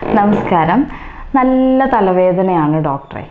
നമസ്കാരം നല്ല തലവേദനയാണ് ഡോക്ടറെ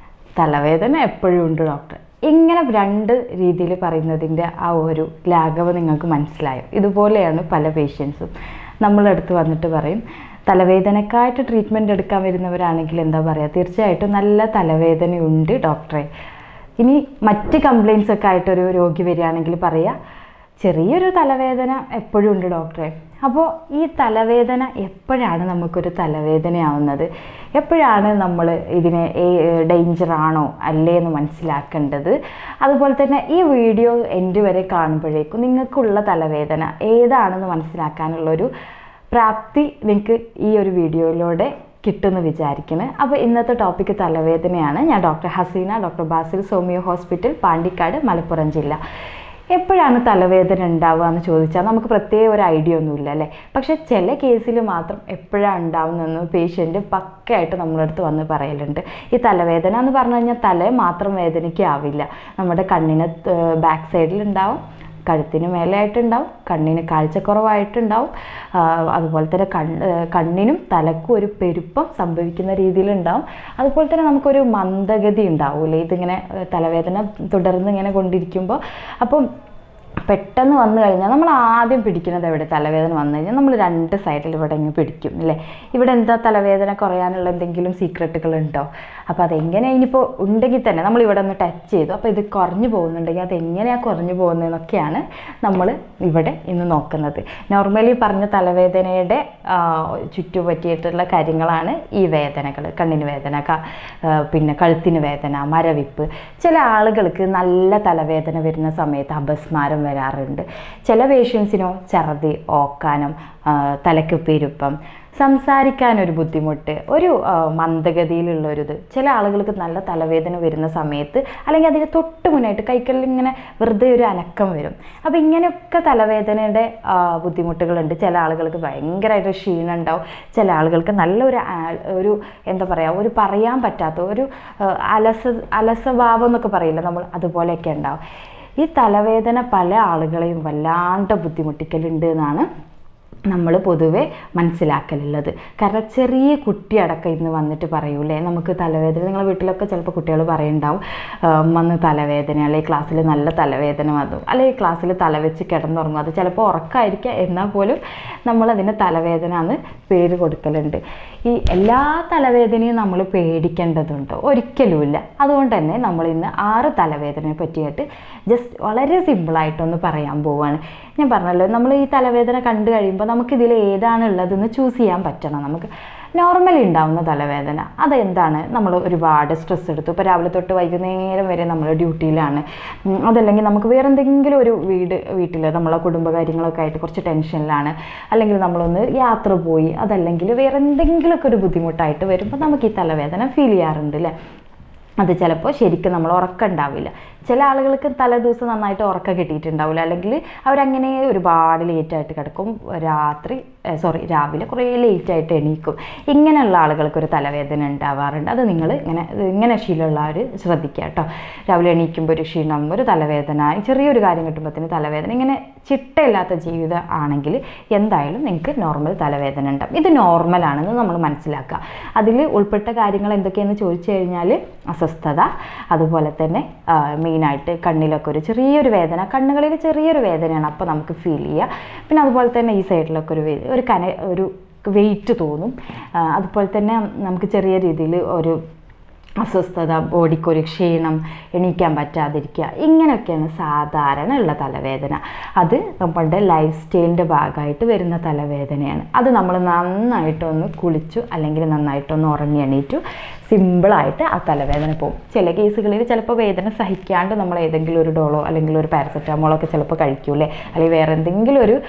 തലവേദന എപ്പോഴും ഉണ്ട് ഡോക്ടർ ഇങ്ങനെ രണ്ട് രീതിയിൽ പറയുന്നതിൻ്റെ ആ ഒരു ലാഘവം നിങ്ങൾക്ക് മനസ്സിലായോ ഇതുപോലെയാണ് പല പേഷ്യൻസും നമ്മളടുത്ത് വന്നിട്ട് പറയും തലവേദനക്കായിട്ട് ട്രീറ്റ്മെൻറ്റ് എടുക്കാൻ വരുന്നവരാണെങ്കിൽ എന്താ പറയുക തീർച്ചയായിട്ടും നല്ല തലവേദനയുണ്ട് ഡോക്ടറെ ഇനി മറ്റ് കംപ്ലയിൻസ് ഒക്കെ ആയിട്ടൊരു രോഗി വരികയാണെങ്കിൽ പറയുക ചെറിയൊരു തലവേദന എപ്പോഴും ഉണ്ട് ഡോക്ടറെ അപ്പോൾ ഈ തലവേദന എപ്പോഴാണ് നമുക്കൊരു തലവേദനയാവുന്നത് എപ്പോഴാണ് നമ്മൾ ഇതിനെ ഡേഞ്ചർ ആണോ അല്ലേ എന്ന് മനസ്സിലാക്കേണ്ടത് അതുപോലെ തന്നെ ഈ വീഡിയോ എൻ്റെ വരെ കാണുമ്പോഴേക്കും നിങ്ങൾക്കുള്ള തലവേദന ഏതാണെന്ന് മനസ്സിലാക്കാനുള്ളൊരു പ്രാപ്തി നിങ്ങൾക്ക് ഈ ഒരു വീഡിയോയിലൂടെ കിട്ടുമെന്ന് വിചാരിക്കുന്നു അപ്പോൾ ഇന്നത്തെ ടോപ്പിക്ക് തലവേദനയാണ് ഞാൻ doctor Haseena doctor Basil Soumya hospital Pandikkad Malappuram ജില്ല എപ്പോഴാണ് തലവേദന ഉണ്ടാവുക എന്ന് ചോദിച്ചാൽ നമുക്ക് പ്രത്യേക ഒരു ഐഡിയ ഒന്നുമില്ല അല്ലേ പക്ഷേ ചില കേസിൽ മാത്രം എപ്പോഴാണ് ഉണ്ടാവുന്നതെന്ന് പേഷ്യൻ്റ് പക്കയായിട്ട് നമ്മളടുത്ത് വന്ന് പറയലുണ്ട് ഈ തലവേദന എന്ന് പറഞ്ഞു കഴിഞ്ഞാൽ തല മാത്രം വേദനയ്ക്കാവില്ല നമ്മുടെ കണ്ണിന് ബാക്ക് സൈഡിൽ ഉണ്ടാവും കഴുത്തിന് മേലെയായിട്ടുണ്ടാവും കണ്ണിന് കാഴ്ചക്കുറവായിട്ടുണ്ടാവും ആ, അതുപോലെ തന്നെ കണ്ണ് കണ്ണിനും തലക്കും ഒരു പെരുപ്പം സംഭവിക്കുന്ന രീതിയിലുണ്ടാവും അതുപോലെ തന്നെ നമുക്കൊരു മന്ദഗതി ഉണ്ടാവില്ലേ ഇതിങ്ങനെ ഏ, തലവേദന തുടർന്ന് ഇങ്ങനെ കൊണ്ടിരിക്കുമ്പോൾ അപ്പം പെട്ടെന്ന് വന്നു കഴിഞ്ഞാൽ നമ്മൾ ആദ്യം പിടിക്കുന്നത് എവിടെ തലവേദന വന്നു കഴിഞ്ഞാൽ നമ്മൾ രണ്ട് സൈഡിൽ ഇവിടെ ഇങ്ങ് പിടിക്കും അല്ലേ ഇവിടെ എന്താ തലവേദന കുറയാനുള്ള എന്തെങ്കിലും സീക്രട്ടുകൾ ഉണ്ടോ അപ്പോൾ അതെങ്ങനെ ഇനിയിപ്പോൾ ഉണ്ടെങ്കിൽ തന്നെ നമ്മൾ ഇവിടെ ഒന്ന് ടച്ച് ചെയ്തു അപ്പോൾ ഇത് കുറഞ്ഞു പോകുന്നുണ്ടെങ്കിൽ അതെങ്ങനെയാണ് കുറഞ്ഞു പോകുന്നതെന്നൊക്കെയാണ് നമ്മൾ ഇവിടെ ഇന്ന് നോക്കുന്നത് നോർമലി പറഞ്ഞ തലവേദനയുടെ ആ, ചുറ്റുപറ്റിയിട്ടുള്ള കാര്യങ്ങളാണ് ഈ വേദനകൾ കണ്ണിന് വേദന ക- ആ, പിന്നെ കഴുത്തിന് വേദന മരവിപ്പ് ചില ആളുകൾക്ക് നല്ല തലവേദന വരുന്ന സമയത്ത് അപസ്മാരം വരാറുണ്ട് ചില പേഷ്യൻസിനോ ഛർദി ഓക്കാനം ആ, തലക്ക് പെരുപ്പം സംസാരിക്കാനൊരു ബുദ്ധിമുട്ട് ഒരു ആ, മന്ദഗതിയിലുള്ളൊരിത് ചില ആളുകൾക്ക് നല്ല തലവേദന വരുന്ന സമയത്ത് അല്ലെങ്കിൽ അതിന് തൊട്ട് മുന്നായിട്ട് കൈക്കല്ലിൽ ഇങ്ങനെ വെറുതെ ഒരു അനക്കം വരും അപ്പോൾ ഇങ്ങനെയൊക്കെ തലവേദനയുടെ ആ, ബുദ്ധിമുട്ടുകളുണ്ട് ചില ആളുകൾക്ക് ഭയങ്കരമായിട്ട് ക്ഷീണം ഉണ്ടാവും ചില ആളുകൾക്ക് നല്ലൊരു ആ- ഒരു എന്താ പറയുക ഒരു പറയാൻ പറ്റാത്ത ഒരു ആ, അലസ അലസഭാവം എന്നൊക്കെ പറയില്ല നമ്മൾ അതുപോലെയൊക്കെ ഉണ്ടാവും ഈ തലവേദന പല ആളുകളെയും വല്ലാണ്ട് ബുദ്ധിമുട്ടിക്കലുണ്ട് എന്നാണ് നമ്മൾ പൊതുവെ മനസ്സിലാക്കലുള്ളത് കാരണം ചെറിയ കുട്ടിയടക്കം ഇന്ന് വന്നിട്ട് പറയൂലേ നമുക്ക് തലവേദന നിങ്ങളെ വീട്ടിലൊക്കെ ചിലപ്പോൾ കുട്ടികൾ പറയുണ്ടാവും വന്ന് തലവേദന അല്ലെങ്കിൽ ക്ലാസ്സിൽ നല്ല തലവേദന വന്നു അല്ലെങ്കിൽ ക്ലാസ്സിൽ തലവെച്ച് കിടന്നുറങ്ങും അത് ചിലപ്പോൾ ഉറക്കമായിരിക്കാം എന്നാൽ പോലും നമ്മളതിന് തലവേദന എന്ന് പേര് കൊടുക്കലുണ്ട് ഈ എല്ലാ തലവേദനയും നമ്മൾ പേടിക്കേണ്ടതുണ്ടോ ഒരിക്കലുമില്ല അതുകൊണ്ട് തന്നെ നമ്മൾ ഇന്ന് ആറ് തലവേദനയെ പറ്റിയിട്ട് ജസ്റ്റ് വളരെ സിമ്പിളായിട്ടൊന്ന് പറയാൻ പോവുകയാണ് ഞാൻ പറഞ്ഞല്ലോ നമ്മൾ ഈ തലവേദന കണ്ടു കഴിയുമ്പോൾ നമുക്കിതിൽ ഏതാണ് ഉള്ളതെന്ന് ചൂസ് ചെയ്യാൻ പറ്റണം നമുക്ക് നോർമലി ഉണ്ടാവുന്ന തലവേദന അതെന്താണ് നമ്മൾ ഒരുപാട് സ്ട്രെസ് എടുത്തു ഇപ്പോൾ രാവിലെ തൊട്ട് വൈകുന്നേരം വരെ നമ്മൾ ഡ്യൂട്ടിയിലാണ് ഉം, അതല്ലെങ്കിൽ നമുക്ക് വേറെ എന്തെങ്കിലും ഒരു വീട് വീട്ടിൽ നമ്മളെ കുടുംബകാര്യങ്ങളൊക്കെ ആയിട്ട് കുറച്ച് ടെൻഷനിലാണ് അല്ലെങ്കിൽ നമ്മളൊന്ന് യാത്ര പോയി അതല്ലെങ്കിൽ വേറെ എന്തെങ്കിലുമൊക്കെ ഒരു ബുദ്ധിമുട്ടായിട്ട് വരുമ്പോൾ നമുക്ക് ഈ തലവേദന ഫീൽ ചെയ്യാറുണ്ട് അല്ലേ അത് ചിലപ്പോൾ ശരിക്കും നമ്മൾ ഉറക്കം ഉണ്ടാവില്ല ചില ആളുകൾക്ക് തലേദിവസം നന്നായിട്ട് ഉറക്കം കിട്ടിയിട്ടുണ്ടാവില്ല അല്ലെങ്കിൽ അവരങ്ങനെ ഒരുപാട് ലേറ്റായിട്ട് കിടക്കും രാത്രി സോറി രാവിലെ കുറേ ലേറ്റായിട്ട് എണീക്കും ഇങ്ങനെയുള്ള ആളുകൾക്ക് ഒരു തലവേദന ഉണ്ടാവാറുണ്ട് അത് നിങ്ങൾ ഇങ്ങനെ ഇങ്ങനെ ശീലമുള്ളവർ ശ്രദ്ധിക്കുക കേട്ടോ രാവിലെ എണീക്കുമ്പോൾ ഒരു ക്ഷീണം ഒരു തലവേദന ചെറിയൊരു കാര്യം കിട്ടുമ്പോഴത്തേന് തലവേദന ഇങ്ങനെ ചിട്ടയില്ലാത്ത ജീവിതം ആണെങ്കിൽ എന്തായാലും നിങ്ങൾക്ക് നോർമൽ തലവേദന ഉണ്ടാവും ഇത് നോർമലാണെന്ന് നമ്മൾ മനസ്സിലാക്കുക അതിൽ ഉൾപ്പെട്ട കാര്യങ്ങൾ എന്തൊക്കെയെന്ന് ചോദിച്ചു കഴിഞ്ഞാൽ അസ്വസ്ഥത അതുപോലെ തന്നെ മെയിനായിട്ട് കണ്ണിലൊക്കെ ഒരു ചെറിയൊരു വേദന കണ്ണുകളിൽ ചെറിയൊരു വേദനയാണ് അപ്പോൾ നമുക്ക് ഫീൽ ചെയ്യുക പിന്നെ അതുപോലെ തന്നെ ഈ സൈഡിലൊക്കെ ഒരു വേ- ഒരു കന ഒരു വെയിറ്റ് തോന്നും ആ, അതുപോലെ തന്നെ നമുക്ക് ചെറിയ രീതിയിൽ ഒരു അസ്വസ്ഥത ബോഡിക്കൊരു ക്ഷീണം എണീക്കാൻ പറ്റാതിരിക്കുക ഇങ്ങനെയൊക്കെയാണ് സാധാരണ ഉള്ള തലവേദന അത് നമ്മളുടെ ലൈഫ് സ്റ്റൈലിൻ്റെ ഭാഗമായിട്ട് വരുന്ന തലവേദനയാണ് അത് നമ്മൾ നന്നായിട്ടൊന്ന് കുളിച്ചു അല്ലെങ്കിൽ നന്നായിട്ടൊന്ന് ഉറങ്ങി എണീറ്റു സിമ്പിളായിട്ട് ആ തലവേദന പോകും ചില കേസുകളിൽ ചിലപ്പോൾ വേദന സഹിക്കാണ്ട് നമ്മൾ ഏതെങ്കിലും ഒരു ഡോളോ അല്ലെങ്കിൽ ഒരു പാരസെറ്റാമോളോ ഒക്കെ ചിലപ്പോൾ കഴിക്കൂലേ അല്ലെങ്കിൽ വേറെ എന്തെങ്കിലും ഒരു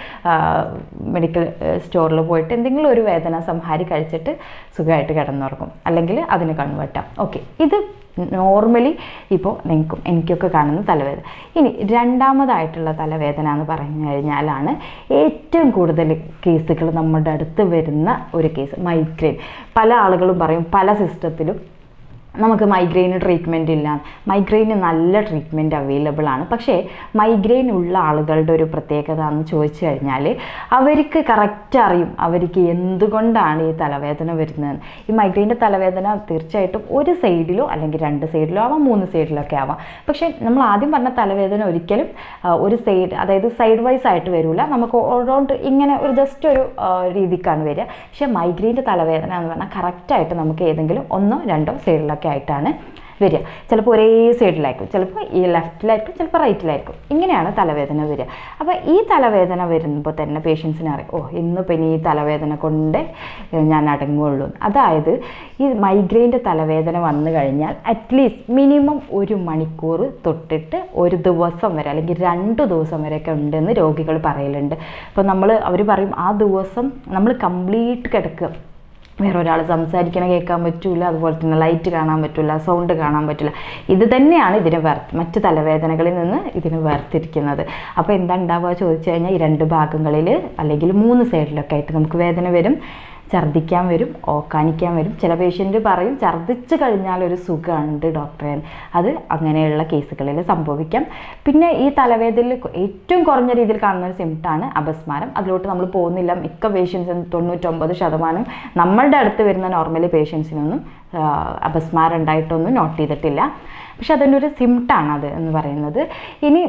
മെഡിക്കൽ സ്റ്റോറിൽ പോയിട്ട് എന്തെങ്കിലും ഒരു വേദന സംഹാരി കഴിച്ചിട്ട് സുഖമായിട്ട് കിടന്നുറങ്ങും അല്ലെങ്കിൽ അതിന് കൺവേർട്ടാം ഓക്കെ ഇത് നോർമലി ഇപ്പോൾ നിങ്ങൾക്കും എനിക്കൊക്കെ കാണുന്ന തലവേദന ഇനി രണ്ടാമതായിട്ടുള്ള തലവേദന എന്ന് പറഞ്ഞു കഴിഞ്ഞാലാണ് ഏറ്റവും കൂടുതൽ കേസുകൾ നമ്മുടെ അടുത്ത് വരുന്ന ഒരു കേസ് മൈഗ്രെയിൻ പല ആളുകളും പറയും പല സിസ്റ്റത്തിലും നമുക്ക് മൈഗ്രെയിന് ട്രീറ്റ്മെൻറ്റ് ഇല്ല മൈഗ്രെയിന് നല്ല ട്രീറ്റ്മെൻറ്റ് അവൈലബിൾ ആണ് പക്ഷേ മൈഗ്രെയിൻ ഉള്ള ആളുകളുടെ ഒരു പ്രത്യേകത എന്ന് ചോദിച്ചു കഴിഞ്ഞാൽ അവർക്ക് കറക്റ്റ് അറിയും അവർക്ക് എന്തുകൊണ്ടാണ് ഈ തലവേദന വരുന്നത് ഈ മൈഗ്രെയിൻ്റെ തലവേദന തീർച്ചയായിട്ടും ഒരു സൈഡിലോ അല്ലെങ്കിൽ രണ്ട് സൈഡിലോ ആവാം മൂന്ന് സൈഡിലൊക്കെ ആവാം പക്ഷേ നമ്മൾ ആദ്യം പറഞ്ഞ തലവേദന ഒരിക്കലും ആ, ഒരു സൈഡ് അതായത് സൈഡ് വൈസ് ആയിട്ട് വരില്ല നമുക്ക് ഓൾറൗണ്ട് ഇങ്ങനെ ഒരു ജസ്റ്റ് ഒരു ആ, രീതിക്കാണ് വരിക പക്ഷേ മൈഗ്രെയിൻ്റെ തലവേദന എന്ന് പറഞ്ഞാൽ കറക്റ്റായിട്ട് നമുക്ക് ഏതെങ്കിലും ഒന്നോ രണ്ടോ സൈഡിലൊക്കെ ആയിട്ടാണ് വരിക ചിലപ്പോൾ ഒരേ സൈഡിലായിരിക്കും ചിലപ്പോൾ ഈ ലെഫ്റ്റിലായിരിക്കും ചിലപ്പോൾ റൈറ്റിലായിരിക്കും ഇങ്ങനെയാണ് തലവേദന വരിക അപ്പോൾ ഈ തലവേദന വരുമ്പോൾ തന്നെ പേഷ്യൻസിന് അറിയാം ഓ ഇന്നിപ്പോൾ ഇനി ഈ തലവേദന കൊണ്ട് ഞാൻ അടങ്ങുകയുള്ളൂ അതായത് ഈ മൈഗ്രെയിൻ്റെ തലവേദന വന്നു കഴിഞ്ഞാൽ അറ്റ്ലീസ്റ്റ് മിനിമം ഒരു മണിക്കൂർ തൊട്ടിട്ട് ഒരു ദിവസം വരെ അല്ലെങ്കിൽ രണ്ട് ദിവസം വരെയൊക്കെ ഉണ്ടെന്ന് രോഗികൾ പറയലുണ്ട് അപ്പോൾ നമ്മൾ അവർ പറയും ആ ദിവസം നമ്മൾ കംപ്ലീറ്റ് കിടക്കുക വേറെ ഒരാൾ സംസാരിക്കണ കേൾക്കാൻ പറ്റൂല അതുപോലെ തന്നെ ലൈറ്റ് കാണാൻ പറ്റില്ല സൗണ്ട് കാണാൻ പറ്റില്ല ഇത് തന്നെയാണ് ഇതിനെ വേർത്ത് മറ്റ് തലവേദനകളിൽ നിന്ന് ഇതിനെ വേർതിരിക്കുന്നത് അപ്പോൾ എന്താ ഉണ്ടാവുക ചോദിച്ചു കഴിഞ്ഞാൽ ഈ രണ്ട് ഭാഗങ്ങളിൽ അല്ലെങ്കിൽ മൂന്ന് സൈഡിലൊക്കെ ആയിട്ട് നമുക്ക് വേദന വരും ഛർദ്ദിക്കാൻ വരും ഓക്കാനിക്കാൻ വരും ചില പേഷ്യൻ്റ് പറയും ഛർദ്ദിച്ച് കഴിഞ്ഞാൽ ഒരു സുഖമുണ്ട് ഡോക്ടറെ അത് അങ്ങനെയുള്ള കേസുകളിൽ സംഭവിക്കാം പിന്നെ ഈ തലവേദനയിൽ ഏറ്റവും കുറഞ്ഞ രീതിയിൽ കാണുന്ന ഒരു സിംറ്റാണ് അപസ്മാരം അതിലോട്ട് നമ്മൾ പോകുന്നില്ല മിക്ക പേഷ്യൻസും തൊണ്ണൂറ്റൊമ്പത് ശതമാനം നമ്മളുടെ അടുത്ത് വരുന്ന നോർമലി പേഷ്യൻസിനൊന്നും അപസ്മാരം ഉണ്ടായിട്ടൊന്നും നോട്ട് ചെയ്തിട്ടില്ല പക്ഷെ അതിൻ്റെ ഒരു സിംറ്റാണ് അത് എന്ന് പറയുന്നത് ഇനി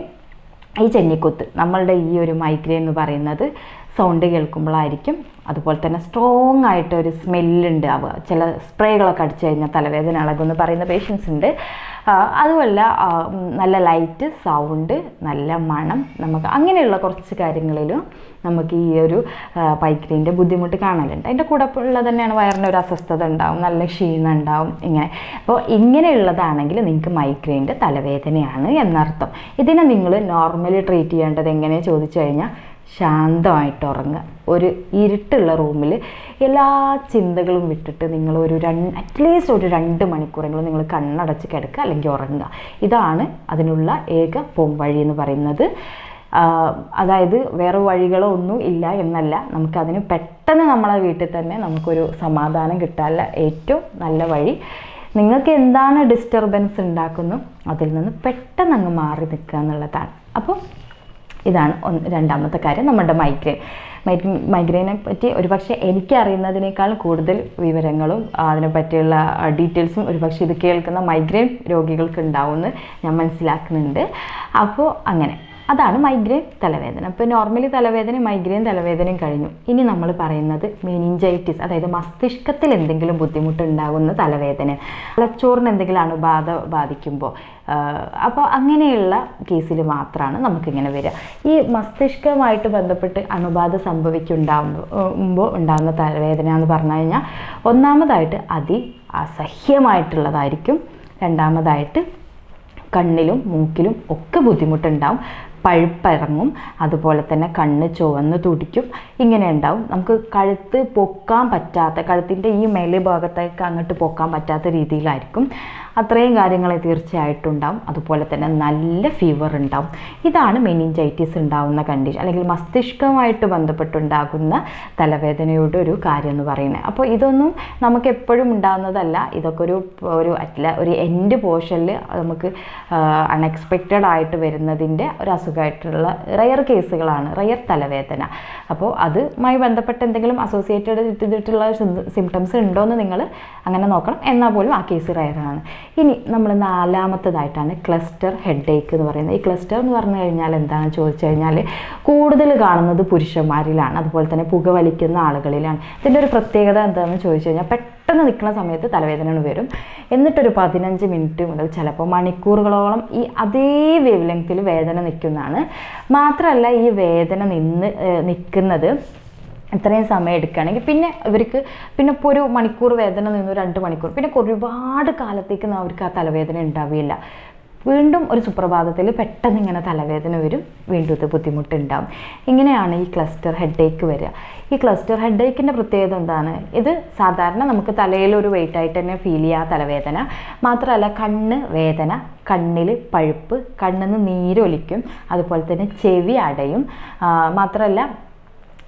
ഈ ചെന്നിക്കുത്ത് നമ്മളുടെ ഈ ഒരു മൈഗ്രെയിൻ എന്ന് പറയുന്നത് സൗണ്ട് കേൾക്കുമ്പോഴായിരിക്കും അതുപോലെ തന്നെ സ്ട്രോങ് ആയിട്ട് ഒരു സ്മെല്ലുണ്ട് അവ ചില സ്പ്രേകളൊക്കെ അടിച്ചു കഴിഞ്ഞാൽ തലവേദന ഇളകുമെന്ന് പറയുന്ന പേഷ്യൻസ് ഉണ്ട് ആ, അതുമല്ല ആ, ഉം, നല്ല ലൈറ്റ് സൗണ്ട് നല്ല മണം നമുക്ക് അങ്ങനെയുള്ള കുറച്ച് കാര്യങ്ങളിലും നമുക്ക് ഈ ഒരു മൈഗ്രെയിൻ്റെ ബുദ്ധിമുട്ട് കാണലുണ്ട് അതിൻ്റെ കൂടെ ഉള്ളത് തന്നെയാണ് വയറിന് ഒരു അസ്വസ്ഥത ഉണ്ടാവും നല്ല ക്ഷീണം ഉണ്ടാവും ഇങ്ങനെ അപ്പോൾ ഇങ്ങനെയുള്ളതാണെങ്കിൽ നിങ്ങൾക്ക് മൈഗ്രെയിൻ്റെ തലവേദനയാണ് എന്നർത്ഥം ഇതിനെ നിങ്ങൾ നോർമലി ട്രീറ്റ് ചെയ്യേണ്ടത് എങ്ങനെ ചോദിച്ചു കഴിഞ്ഞാൽ ശാന്തമായിട്ട് ഉറങ്ങുക ഒരു ഇരുട്ടുള്ള റൂമിൽ എല്ലാ ചിന്തകളും വിട്ടിട്ട് നിങ്ങൾ ഒരു രണ്ട് അറ്റ്ലീസ്റ്റ് ഒരു രണ്ട് മണിക്കൂറെങ്കിലും നിങ്ങൾ കണ്ണടച്ച് കിടക്കുക അല്ലെങ്കിൽ ഉറങ്ങുക ഇതാണ് അതിനുള്ള ഏക പോംവഴി എന്ന് പറയുന്നത് ആ, അതായത് വേറെ വഴികളോ ഒന്നും ഇല്ല എന്നല്ല നമുക്കതിന് പെട്ടെന്ന് നമ്മളെ വീട്ടിൽ തന്നെ നമുക്കൊരു സമാധാനം കിട്ടാനുള്ള ഏറ്റവും നല്ല വഴി നിങ്ങൾക്ക് എന്താണ് ഡിസ്റ്റർബൻസ് ഉണ്ടാക്കുന്നു അതിൽ നിന്ന് പെട്ടെന്ന് അങ്ങ് മാറി നിൽക്കുക എന്നുള്ളതാണ് അപ്പോൾ ഇതാണ് ഒന്ന് രണ്ടാമത്തെ കാര്യം നമ്മുടെ മൈഗ്രെയിൻ മൈഗ്രെയിൻ മൈഗ്രെയിനെ പറ്റി ഒരുപക്ഷെ എനിക്ക് അറിയുന്നതിനേക്കാൾ കൂടുതൽ വിവരങ്ങളും ആ, അതിനെ പറ്റിയുള്ള ഡീറ്റെയിൽസും ഒരുപക്ഷെ ഇത് കേൾക്കുന്ന മൈഗ്രെയിൻ രോഗികൾക്ക് ഉണ്ടാവുമെന്ന് ഞാൻ മനസ്സിലാക്കുന്നുണ്ട് അപ്പോൾ അങ്ങനെ അതാണ് മൈഗ്രെയിൻ തലവേദന അപ്പോൾ നോർമലി തലവേദന മൈഗ്രെയിൻ തലവേദനയും കഴിഞ്ഞു ഇനി നമ്മൾ പറയുന്നത് മെനിഞ്ചൈറ്റിസ് അതായത് മസ്തിഷ്കത്തിൽ എന്തെങ്കിലും ബുദ്ധിമുട്ടുണ്ടാകുന്ന തലവേദന തലച്ചോറിന് എന്തെങ്കിലും അണുബാധ ബാധിക്കുമ്പോൾ അപ്പോൾ അങ്ങനെയുള്ള കേസിൽ മാത്രമാണ് നമുക്കിങ്ങനെ വരിക ഈ മസ്തിഷ്കവുമായിട്ട് ബന്ധപ്പെട്ട് അണുബാധ സംഭവിക്കുണ്ടാകുമ്പോൾ ഉണ്ടാകുന്ന തലവേദന എന്ന് പറഞ്ഞു കഴിഞ്ഞാൽ ഒന്നാമതായിട്ട് അതി അസഹ്യമായിട്ടുള്ളതായിരിക്കും രണ്ടാമതായിട്ട് കണ്ണിലും മൂക്കിലും ഒക്കെ ബുദ്ധിമുട്ടുണ്ടാവും പഴുപ്പിറങ്ങും അതുപോലെ തന്നെ കണ്ണ് ചുവന്ന് തുടിക്കും ഇങ്ങനെ ഉണ്ടാവും നമുക്ക് കഴുത്ത് പൊക്കാൻ പറ്റാത്ത കഴുത്തിൻ്റെ ഈ മേലെ ഭാഗത്തേക്ക് അങ്ങോട്ട് പൊക്കാൻ പറ്റാത്ത രീതിയിലായിരിക്കും അത്രയും കാര്യങ്ങൾ തീർച്ചയായിട്ടും ഉണ്ടാവും അതുപോലെ തന്നെ നല്ല ഫീവർ ഉണ്ടാവും ഇതാണ് മെനിഞ്ചൈറ്റിസ് ഉണ്ടാവുന്ന കണ്ടീഷൻ അല്ലെങ്കിൽ മസ്തിഷ്കവുമായിട്ട് ബന്ധപ്പെട്ടുണ്ടാകുന്ന തലവേദനയുടെ ഒരു കാര്യം എന്ന് പറയുന്നത് അപ്പോൾ ഇതൊന്നും നമുക്ക് എപ്പോഴും ഉണ്ടാകുന്നതല്ല ഇതൊക്കെ ഒരു ഒരു അറ്റ്ല ഒരു എൻഡ് പോർഷനിൽ നമുക്ക് അൺഎക്സ്പെക്റ്റഡ് ആയിട്ട് വരുന്നതിൻ്റെ ഒരു അസുഖമായിട്ടുള്ള റയർ കേസുകളാണ് റയർ തലവേദന അപ്പോൾ അതുമായി ബന്ധപ്പെട്ട് എന്തെങ്കിലും അസോസിയേറ്റഡ് ചെയ്തിട്ടുള്ള സിംറ്റംസ് ഉണ്ടോ എന്ന് നിങ്ങൾ അങ്ങനെ നോക്കണം എന്നാൽ പോലും ആ കേസ് റയറാണ് ഇനി നമ്മൾ നാലാമത്തതായിട്ടാണ് ക്ലസ്റ്റർ ഹെഡ് ഏക്ക് എന്ന് പറയുന്നത് ഈ ക്ലസ്റ്റർ എന്ന് പറഞ്ഞു കഴിഞ്ഞാൽ എന്താണെന്ന് ചോദിച്ചു കഴിഞ്ഞാൽ കൂടുതൽ കാണുന്നത് പുരുഷന്മാരിലാണ് അതുപോലെ തന്നെ പുകവലിക്കുന്ന ആളുകളിലാണ് ഇതിൻ്റെ ഒരു പ്രത്യേകത എന്താണെന്ന് ചോദിച്ചു കഴിഞ്ഞാൽ പെട്ടെന്ന് നിൽക്കുന്ന സമയത്ത് തലവേദന വരും എന്നിട്ടൊരു പതിനഞ്ച് മിനിറ്റ് മുതൽ ചിലപ്പോൾ മണിക്കൂറുകളോളം ഈ അതേ വേവ് ലെങ്ത്തിൽ വേദന നിൽക്കുന്നതാണ് മാത്രമല്ല ഈ വേദന നിന്ന് ഏഹ് നിൽക്കുന്നത് ഇത്രയും സമയം എടുക്കുകയാണെങ്കിൽ പിന്നെ ഇവർക്ക് പിന്നെ ഇപ്പോൾ ഒരു മണിക്കൂർ വേദന നിന്നു രണ്ട് മണിക്കൂർ പിന്നെ ഒരുപാട് കാലത്തേക്ക് അവർക്ക് ആ തലവേദന ഉണ്ടാവുകയില്ല വീണ്ടും ഒരു സുപ്രഭാതത്തിൽ പെട്ടെന്ന് ഇങ്ങനെ തലവേദന വരും വീണ്ടും ഇത് ബുദ്ധിമുട്ടുണ്ടാവും ഇങ്ങനെയാണ് ഈ ക്ലസ്റ്റർ ഹെഡേക്ക് വരിക ഈ ക്ലസ്റ്റർ ഹെഡേക്കിൻ്റെ പ്രത്യേകത എന്താണ് ഇത് സാധാരണ നമുക്ക് തലയിൽ ഒരു വെയിറ്റ് ആയിട്ട് തന്നെ ഫീൽ ചെയ്യുക തലവേദന മാത്രമല്ല കണ്ണ് വേദന കണ്ണിൽ പഴുപ്പ് കണ്ണിൽ നിന്ന് നീരൊലിക്കും അതുപോലെ തന്നെ ചെവി അടയും ആ, മാത്രമല്ല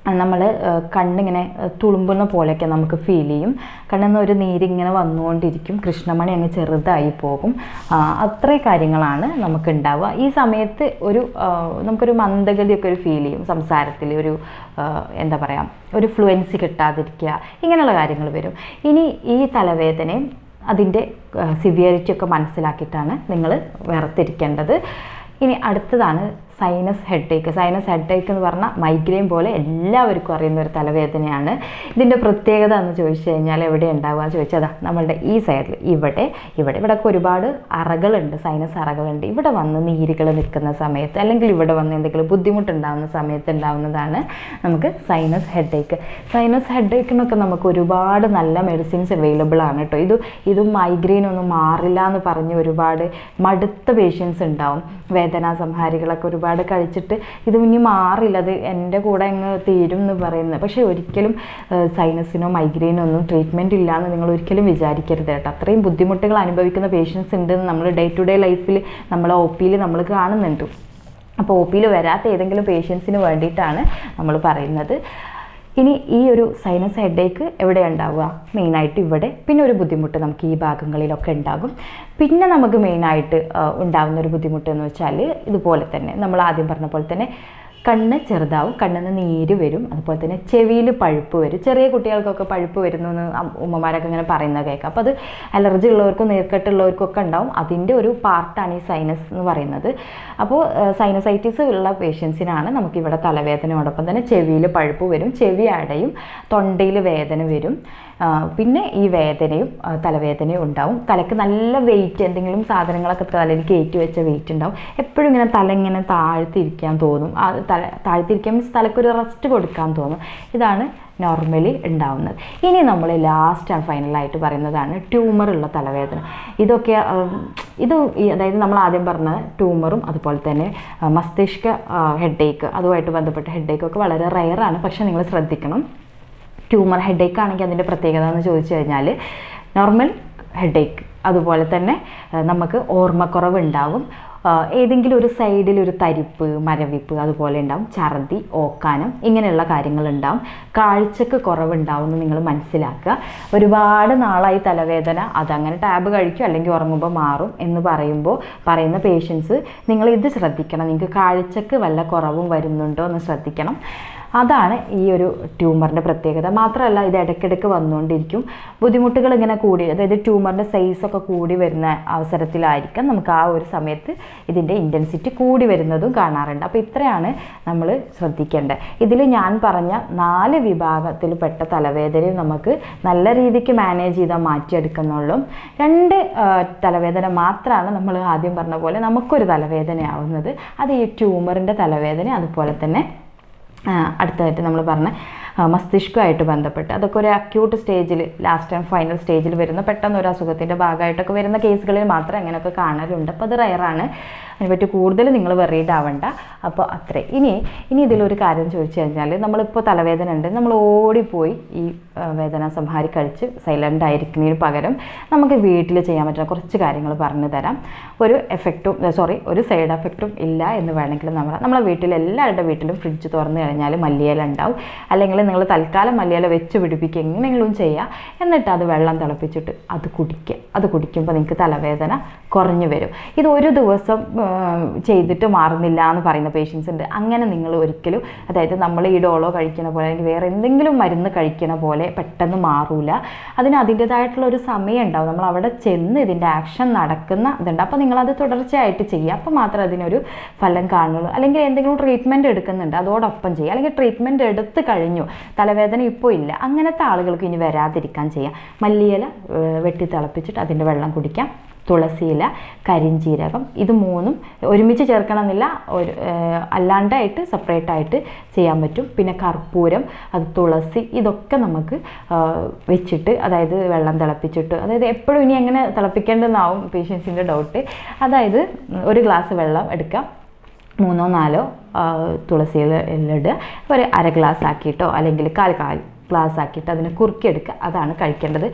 നമ്മൾ കണ്ണിങ്ങനെ ഏഹ്, തുളുമ്പുന്ന പോലെയൊക്കെ നമുക്ക് ഫീൽ ചെയ്യും കണ്ണിൽ നിന്ന് ഒരു നീരിങ്ങനെ വന്നുകൊണ്ടിരിക്കും കൃഷ്ണമണി അങ്ങ് ചെറുതായി പോകും ആ, അത്രയും കാര്യങ്ങളാണ് നമുക്ക് ഉണ്ടാവുക ഈ സമയത്ത് ഒരു ആ, നമുക്കൊരു മന്ദഗതിയൊക്കെ ഒരു ഫീൽ ചെയ്യും സംസാരത്തിൽ ഒരു ആ, എന്താ പറയുക ഒരു ഫ്ലുവൻസി കിട്ടാതിരിക്കുക ഇങ്ങനെയുള്ള കാര്യങ്ങൾ വരും ഇനി ഈ തലവേദനയും അതിൻ്റെ സിവിയറിറ്റി ഒക്കെ മനസ്സിലാക്കിയിട്ടാണ് നിങ്ങൾ വേർതിരിക്കേണ്ടത് ഇനി അടുത്തതാണ് സൈനസ് ഹെഡേക്ക് സൈനസ് ഹെഡേക്ക് എന്ന് പറഞ്ഞാൽ മൈഗ്രെയിൻ പോലെ എല്ലാവർക്കും അറിയുന്ന ഒരു തലവേദനയാണ് ഇതിൻ്റെ പ്രത്യേകത എന്ന് ചോദിച്ചു കഴിഞ്ഞാൽ എവിടെ ഉണ്ടാവുക എന്ന് ചോദിച്ചാൽ അതാ നമ്മളുടെ ഈ സൈഡിൽ ഇവിടെ ഇവിടെ ഇവിടെ ഒക്കെ ഒരുപാട് അറകളുണ്ട് സൈനസ് അറകളുണ്ട് ഇവിടെ വന്ന് നീരുകൾ നിൽക്കുന്ന സമയത്ത് അല്ലെങ്കിൽ ഇവിടെ വന്ന് എന്തെങ്കിലും ബുദ്ധിമുട്ടുണ്ടാകുന്ന സമയത്ത് ഉണ്ടാകുന്നതാണ് നമുക്ക് സൈനസ് ഹെഡേക്ക് സൈനസ് ഹെഡേക്കിനൊക്കെ നമുക്ക് ഒരുപാട് നല്ല മെഡിസിൻസ് അവൈലബിൾ ആണ് കേട്ടോ ഇത് ഇത് മൈഗ്രെയിൻ ഒന്നും മാറില്ല എന്ന് പറഞ്ഞ് ഒരുപാട് മടുത്ത പേഷ്യൻസ് ഉണ്ടാവും വേദനാ സംഹാരികളൊക്കെ ഒരുപാട് കഴിച്ചിട്ട് ഇത് ഇനി മാറില്ല അത് എൻ്റെ കൂടെ അങ്ങ് തീരും എന്ന് പറയുന്നത് പക്ഷേ ഒരിക്കലും സൈനസിനോ മൈഗ്രെയിനോ ഒന്നും ട്രീറ്റ്മെൻറ്റ് ഇല്ല എന്ന് നിങ്ങൾ ഒരിക്കലും വിചാരിക്കരുത് കേട്ടോ അത്രയും ബുദ്ധിമുട്ടുകൾ അനുഭവിക്കുന്ന പേഷ്യൻസ് ഉണ്ടെന്ന് നമ്മൾ ഡേ ടു ഡേ ലൈഫിൽ നമ്മൾ ഒ പിയിൽ നമ്മൾ കാണുന്നുണ്ട് അപ്പോൾ ഒ പിയിൽ വരാത്ത ഏതെങ്കിലും പേഷ്യൻസിന് വേണ്ടിയിട്ടാണ് നമ്മൾ പറയുന്നത് ഇനി ഈ ഒരു സൈനസ് ഹെഡേക്ക് എവിടെ ഉണ്ടാവുക മെയിനായിട്ട് ഇവിടെ പിന്നെ ഒരു ബുദ്ധിമുട്ട് നമുക്ക് ഈ ഭാഗങ്ങളിലൊക്കെ ഉണ്ടാകും പിന്നെ നമുക്ക് മെയിനായിട്ട് ഉണ്ടാകുന്ന ഒരു ബുദ്ധിമുട്ട് എന്ന് വെച്ചാൽ ഇതുപോലെ തന്നെ നമ്മൾ ആദ്യം പറഞ്ഞ പോലെ തന്നെ കണ്ണ് ചെറുതാവും കണ്ണിൽ നിന്ന് നീര് വരും അതുപോലെ തന്നെ ചെവിയിൽ പഴുപ്പ് വരും ചെറിയ കുട്ടികൾക്കൊക്കെ പഴുപ്പ് വരുന്നു എന്ന് അം- ഉമ്മമാരൊക്കെ ഇങ്ങനെ പറയുന്നത് കേൾക്കാം അപ്പോൾ അത് അലർജി ഉള്ളവർക്കും നീർക്കെട്ടുള്ളവർക്കും ഒക്കെ ഉണ്ടാവും അതിൻ്റെ ഒരു പാർട്ടാണ് ഈ സൈനസ് എന്ന് പറയുന്നത് അപ്പോൾ സൈനസൈറ്റിസ് ഉള്ള പേഷ്യൻസിനാണ് നമുക്കിവിടെ തലവേദനയോടൊപ്പം തന്നെ ചെവിയിൽ പഴുപ്പ് വരും ചെവി അടയും തൊണ്ടയിൽ വേദന വരും ആ, പിന്നെ ഈ വേദനയും ആ, തലവേദനയും ഉണ്ടാവും തലക്ക് നല്ല വെയിറ്റ് എന്തെങ്കിലും സാധനങ്ങളൊക്കെ തലയിൽ കയറ്റി വെച്ച വെയിറ്റ് ഉണ്ടാവും എപ്പോഴും ഇങ്ങനെ തല ഇങ്ങനെ താഴ്ത്തിരിക്കാൻ തോന്നും ആ തല താഴ്ത്തിരിക്കാൻ മീൻസ് തലക്കൊരു റെസ്റ്റ് കൊടുക്കാൻ തോന്നും ഇതാണ് നോർമലി ഉണ്ടാവുന്നത് ഇനി നമ്മൾ ലാസ്റ്റ് ആൻഡ് ഫൈനലായിട്ട് പറയുന്നതാണ് ട്യൂമർ ഉള്ള തലവേദന ഇതൊക്കെ ഉം, ഇത് ഈ അതായത് നമ്മൾ ആദ്യം പറഞ്ഞ ട്യൂമറും അതുപോലെ തന്നെ ആ, മസ്തിഷ്ക ഹെഡേക്ക് അതുമായിട്ട് ബന്ധപ്പെട്ട ഹെഡേക്ക് ഒക്കെ വളരെ റയറാണ് പക്ഷേ നിങ്ങൾ ശ്രദ്ധിക്കണം ട്യൂമർ ഹെഡേക്ക് ആണെങ്കിൽ അതിൻ്റെ പ്രത്യേകത എന്ന് ചോദിച്ചു കഴിഞ്ഞാൽ നോർമൽ ഹെഡേക്ക് അതുപോലെ തന്നെ ആ, നമുക്ക് ഓർമ്മക്കുറവ് ഉണ്ടാവും ആ, ഏതെങ്കിലും ഒരു സൈഡിൽ ഒരു തരിപ്പ് മരവിപ്പ് അതുപോലെ ഉണ്ടാവും ഛർദി ഓക്കാനം ഇങ്ങനെയുള്ള കാര്യങ്ങളുണ്ടാവും കാഴ്ചക്ക് കുറവുണ്ടാവും എന്ന് നിങ്ങൾ മനസ്സിലാക്കുക ഒരുപാട് നാളായി തലവേദന അതങ്ങനെ ടാബ് കഴിക്കും അല്ലെങ്കിൽ ഉറങ്ങുമ്പോൾ മാറും എന്ന് പറയുമ്പോൾ പറയുന്ന പേഷ്യൻസ് നിങ്ങൾ ഇത് ശ്രദ്ധിക്കണം നിങ്ങൾക്ക് കാഴ്ചക്ക് വല്ല കുറവും വരുന്നുണ്ടോ എന്ന് ശ്രദ്ധിക്കണം അതാണ് ഈ ഒരു ട്യൂമറിൻ്റെ പ്രത്യേകത മാത്രമല്ല ഇത് ഇടയ്ക്കിടയ്ക്ക് വന്നുകൊണ്ടിരിക്കും ബുദ്ധിമുട്ടുകൾ ഇങ്ങനെ കൂടി അതായത് ട്യൂമറിൻ്റെ സൈസൊക്കെ കൂടി വരുന്ന അവസരത്തിലായിരിക്കാം നമുക്ക് ആ ഒരു സമയത്ത് ഇതിൻ്റെ ഇൻറ്റൻസിറ്റി കൂടി വരുന്നതും കാണാറുണ്ട് അപ്പോൾ ഇത്രയാണ് നമ്മൾ ശ്രദ്ധിക്കേണ്ടത് ഇതിൽ ഞാൻ പറഞ്ഞ നാല് വിഭാഗത്തിൽപ്പെട്ട തലവേദനയും നമുക്ക് നല്ല രീതിക്ക് മാനേജ് ചെയ്താൽ മാറ്റിയെടുക്കുന്നുള്ളൂ രണ്ട് ആ, തലവേദന മാത്രമാണ് നമ്മൾ ആദ്യം പറഞ്ഞ പോലെ നമുക്കൊരു തലവേദനയാവുന്നത് അത് ഈ ട്യൂമറിൻ്റെ തലവേദന അതുപോലെ തന്നെ ആ, അടുത്തതായിട്ട് നമ്മൾ പറഞ്ഞ ആ, മസ്തിഷ്കമായിട്ട് ബന്ധപ്പെട്ട് അതൊക്കെ ഒരു അക്യൂട്ട് സ്റ്റേജിൽ ലാസ്റ്റ് ആൻഡ് ഫൈനൽ സ്റ്റേജിൽ വരുന്ന പെട്ടെന്ന് ഒരു അസുഖത്തിൻ്റെ ഭാഗമായിട്ടൊക്കെ വരുന്ന കേസുകളിൽ മാത്രം അങ്ങനെയൊക്കെ കാണലുണ്ട് അപ്പോൾ അത് റയറാണ് അതിനെപ്പറ്റി കൂടുതൽ നിങ്ങൾ വെറീഡ് ആവണ്ട അപ്പോൾ അത്രേ ഇനി ഇനി ഇതിലൊരു കാര്യം ചോദിച്ചു കഴിഞ്ഞാൽ നമ്മളിപ്പോൾ തലവേദന ഉണ്ട് നമ്മൾ ഓടിപ്പോയി ഈ ആ, വേദന സംഹാരി കഴിച്ച് സൈലൻ്റ് ആയിരിക്കുന്നതിന് പകരം നമുക്ക് വീട്ടിൽ ചെയ്യാൻ പറ്റുന്ന കുറച്ച് കാര്യങ്ങൾ പറഞ്ഞു തരാം ഒരു എഫക്റ്റും സോറി ഒരു സൈഡ് എഫക്റ്റും ഇല്ല എന്ന് വേണമെങ്കിൽ നമ്മൾ നമ്മളെ വീട്ടിൽ എല്ലാവരുടെ വീട്ടിലും ഫ്രിഡ്ജ് തുറന്നു കഴിഞ്ഞാൽ മല്ലിയില ഉണ്ടാവും അല്ലെങ്കിൽ നിങ്ങൾ തൽക്കാലം മല്ലിയില വെച്ച് പിടിപ്പിക്കുക എങ്ങനെയെങ്കിലും ചെയ്യുക എന്നിട്ട് അത് വെള്ളം തിളപ്പിച്ചിട്ട് അത് കുടിക്കുക അത് കുടിക്കുമ്പോൾ നിങ്ങൾക്ക് തലവേദന കുറഞ്ഞു വരും ഇത് ഒരു ദിവസം ആ, ചെയ്തിട്ട് മാറുന്നില്ല എന്ന് പറയുന്ന പേഷ്യൻസ് ഉണ്ട് അങ്ങനെ നിങ്ങൾ ഒരിക്കലും അതായത് നമ്മൾ ഈ ഡോളോ കഴിക്കണ പോലെ അല്ലെങ്കിൽ വേറെ എന്തെങ്കിലും മരുന്ന് കഴിക്കണ പോലെ പെട്ടെന്ന് മാറൂല അതിന് അതിൻ്റെതായിട്ടുള്ള ഒരു സമയം ഉണ്ടാവും നമ്മൾ അവിടെ ചെന്ന് ഇതിൻ്റെ ആക്ഷൻ നടക്കുന്ന ഇതുണ്ട് അപ്പോൾ നിങ്ങളത് തുടർച്ചയായിട്ട് ചെയ്യുക അപ്പോൾ മാത്രമേ അതിനൊരു ഫലം കാണുള്ളൂ അല്ലെങ്കിൽ എന്തെങ്കിലും ട്രീറ്റ്മെൻറ്റ് എടുക്കുന്നുണ്ട് അതോടൊപ്പം ചെയ്യുക അല്ലെങ്കിൽ ട്രീറ്റ്മെൻറ്റ് എടുത്ത് കഴിഞ്ഞു തലവേദന ഇപ്പോൾ ഇല്ല അങ്ങനത്തെ ആളുകൾക്ക് ഇനി വരാതിരിക്കാൻ ചെയ്യാം മല്ലിയില ഏഹ്, വെട്ടി തിളപ്പിച്ചിട്ട് അതിൻ്റെ വെള്ളം കുടിക്കാം തുളസിയില കരിഞ്ജീരകം ഇത് മൂന്നും ഒരുമിച്ച് ചേർക്കണമെന്നില്ല ഒരു ഏഹ്, അല്ലാണ്ടായിട്ട് സെപ്പറേറ്റ് ആയിട്ട് ചെയ്യാൻ പറ്റും പിന്നെ കർപ്പൂരം അത് തുളസി ഇതൊക്കെ നമുക്ക് ആഹ്, വെച്ചിട്ട് അതായത് വെള്ളം തിളപ്പിച്ചിട്ട് അതായത് എപ്പോഴും ഇനി എങ്ങനെ തിളപ്പിക്കേണ്ടതെന്നാവും പേഷ്യൻസിൻ്റെ ഡൗട്ട് അതായത് ഒരു ഗ്ലാസ് വെള്ളം എടുക്കാം മൂന്നോ നാലോ തുളസി ഇല ഇടുക ഒരു അര ഗ്ലാസ് ആക്കിയിട്ടോ അല്ലെങ്കിൽ കാൽ കാൽ ഗ്ലാസ് ആക്കിയിട്ട് അതിനെ കുറുക്കിയെടുക്കുക അതാണ് കഴിക്കേണ്ടത്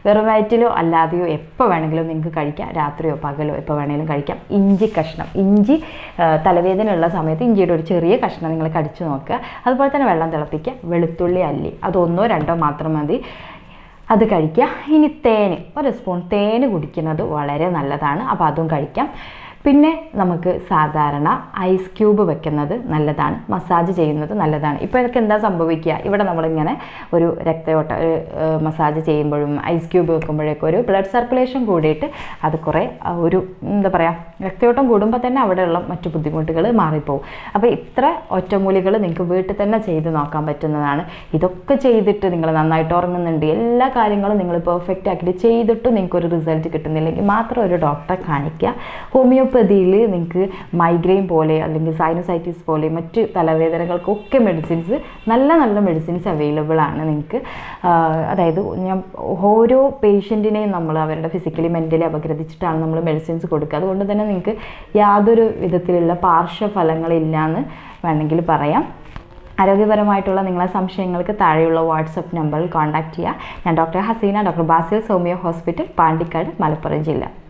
വെറും വയറ്റിലോ അല്ലാതെയോ എപ്പോൾ വേണമെങ്കിലും നിങ്ങൾക്ക് കഴിക്കാം രാത്രിയോ പകലോ എപ്പോൾ വേണമെങ്കിലും കഴിക്കാം ഇഞ്ചി കഷ്ണം ഇഞ്ചി ആ, തലവേദനയുള്ള സമയത്ത് ഇഞ്ചിയുടെ ഒരു ചെറിയ കഷ്ണം നിങ്ങൾ കടിച്ചു നോക്കുക അതുപോലെ തന്നെ വെള്ളം തിളപ്പിക്കുക വെളുത്തുള്ളി അല്ലി അത് ഒന്നോ രണ്ടോ മാത്രം മതി അത് കഴിക്കുക ഇനി തേന് ഒരു സ്പൂൺ തേന് കുടിക്കുന്നത് വളരെ നല്ലതാണ് അപ്പോൾ അതും കഴിക്കാം പിന്നെ നമുക്ക് സാധാരണ ഐസ് ക്യൂബ് വെക്കുന്നത് നല്ലതാണ് മസാജ് ചെയ്യുന്നത് നല്ലതാണ് ഇപ്പോൾ ഇതൊക്കെ എന്താ സംഭവിക്കുക ഇവിടെ നമ്മളിങ്ങനെ ഒരു രക്തയോട്ട ഒരു മസാജ് ചെയ്യുമ്പോഴും ഐസ് ക്യൂബ് വെക്കുമ്പോഴേക്കും ഒരു ബ്ലഡ് സർക്കുലേഷൻ കൂടിയിട്ട് അത് കുറേ ആ, ഒരു എന്താ പറയുക രക്തയോട്ടം കൂടുമ്പോൾ തന്നെ അവിടെയുള്ള മറ്റു ബുദ്ധിമുട്ടുകൾ മാറിപ്പോവും അപ്പോൾ ഇത്ര ഒറ്റമൂലികൾ നിങ്ങൾക്ക് വീട്ടിൽ തന്നെ ചെയ്ത് നോക്കാൻ പറ്റുന്നതാണ് ഇതൊക്കെ ചെയ്തിട്ട് നിങ്ങൾ നന്നായിട്ട് ഉറങ്ങുന്നുണ്ട് എല്ലാ കാര്യങ്ങളും നിങ്ങൾ പെർഫെക്റ്റ് ആക്കിയിട്ട് ചെയ്തിട്ടും നിങ്ങൾക്ക് ഒരു റിസൾട്ട് കിട്ടുന്നില്ലെങ്കിൽ മാത്രം ഒരു ഡോക്ടറെ കാണിക്കുക ഹോമിയോപ്പതിയിൽ നിങ്ങൾക്ക് മൈഗ്രെയിൻ പോലെ അല്ലെങ്കിൽ സൈനസൈറ്റിസ് പോലെ മറ്റ് തലവേദനകൾക്കൊക്കെ മെഡിസിൻസ് നല്ല നല്ല മെഡിസിൻസ് അവൈലബിൾ ആണ് നിങ്ങൾക്ക് അതായത് ഞാൻ ഓരോ പേഷ്യൻറ്റിനെയും നമ്മൾ അവരുടെ ഫിസിക്കലി മെൻ്റലി അപഗ്രഥിച്ചിട്ടാണ് നമ്മൾ മെഡിസിൻസ് കൊടുക്കുക അതുകൊണ്ട് തന്നെ നിങ്ങൾക്ക് യാതൊരു വിധത്തിലുള്ള പാർശ്വഫലങ്ങളില്ല എന്ന് വേണമെങ്കിൽ പറയാം ആരോഗ്യപരമായിട്ടുള്ള നിങ്ങളെ സംശയങ്ങൾക്ക് താഴെയുള്ള വാട്സപ്പ് നമ്പറിൽ കോൺടാക്റ്റ് ചെയ്യുക ഞാൻ doctor Haseena doctor Basil Soumya hospital Pandikkad Malappuram ജില്ല